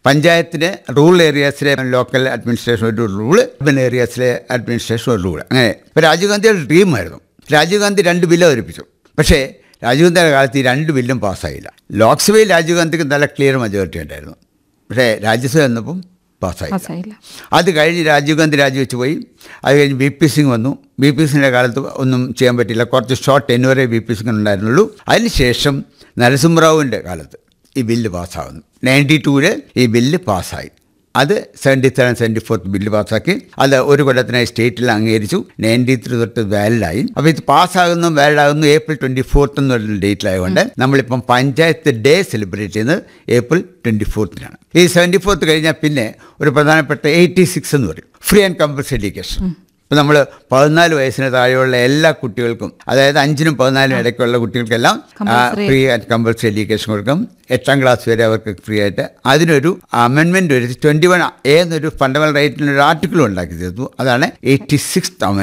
പഞ്ചായത്തിന് റൂറൽ ഏരിയാസിലെ local administration ഒരു റൂള് അർബൻ ഏരിയാസിലെ അഡ്മിനിസ്ട്രേഷൻ ഒരു റൂള് അങ്ങനെ ഇപ്പോൾ രാജീവ് ഗാന്ധിയുടെ ഡ്രീമായിരുന്നു രാജീവ് ഗാന്ധി രണ്ട് ബില്ല് അവതരിപ്പിച്ചു പക്ഷേ രാജീവ് ഗാന്ധിയുടെ കാലത്ത് ഈ രണ്ട് ബില്ലും പാസ്സായില്ല ലോക്സഭയിൽ രാജീവ് ഗാന്ധിക്ക് നല്ല ക്ലിയർ മെജോറിറ്റി ഉണ്ടായിരുന്നു പക്ഷേ രാജ്യസഭ വന്നപ്പോൾ പാസ്സായില്ല പാസ്സായില്ല അത് കഴിഞ്ഞ് രാജീവ് ഗാന്ധി രാജിവെച്ച് പോയി അത് കഴിഞ്ഞ് ബി പി സിംഗ് വന്നു ബി പി സിംഗിൻ്റെ കാലത്ത് ഒന്നും ചെയ്യാൻ പറ്റില്ല കുറച്ച് ഷോർട്ട് ടെന്നുവരെ ബി പി സിംഗ് ഉണ്ടായിരുന്നുള്ളൂ അതിനുശേഷം നരസിംഹറാവുവിൻ്റെ കാലത്ത് ഈ ബില്ല് പാസ്സാവുന്നു നയൻറ്റി ടൂവിൽ ഈ ബില്ല് പാസ്സായി അത് seventy seven seventy fourth bill പാസ്സാക്കി അത് ഒരു കൊല്ലത്തിനായി സ്റ്റേറ്റിൽ അംഗീകരിച്ചു നയൻറ്റി ത്രീ തൊട്ട് വാലിഡായി അപ്പോൾ ഇത് പാസ്സാകുന്നു വാലിഡാകുന്നു ഏപ്രിൽ ട്വൻറ്റി ഫോർത്ത് എന്ന് പറയുന്ന ഡേറ്റിലായതുകൊണ്ട് നമ്മളിപ്പം പഞ്ചായത്ത് ഡേ സെലിബ്രേറ്റ് ചെയ്യുന്നത് ഏപ്രിൽ ട്വൻറ്റി ഫോർത്തിനാണ് ഈ സെവൻറ്റി ഫോർത്ത് കഴിഞ്ഞാൽ പിന്നെ ഒരു പ്രധാനപ്പെട്ട എയ്റ്റി സിക്സ് എന്ന് പറയും ഫ്രീ ആൻഡ് കമ്പൽസറി എഡ്യൂക്കേഷൻ ഇപ്പം നമ്മൾ പതിനാല് വയസ്സിന് താഴെയുള്ള എല്ലാ കുട്ടികൾക്കും അതായത് അഞ്ചിനും പതിനാലിനും ഇടയ്ക്കുള്ള കുട്ടികൾക്കെല്ലാം Compulsory. Free and compulsory education കൊടുക്കും എട്ടാം ക്ലാസ് വരെ അവർക്ക് ഫ്രീ ആയിട്ട് അതിനൊരു അമെൻമെൻറ്റ് ഒരു ട്വൻറ്റി വൺ എന്നൊരു ഫണ്ടമെൻ്റൽ റൈറ്റിനൊരു ആർട്ടിക്കിൾ ഉണ്ടാക്കി തീർത്തു അതാണ് എയ്റ്റി സിക്സ്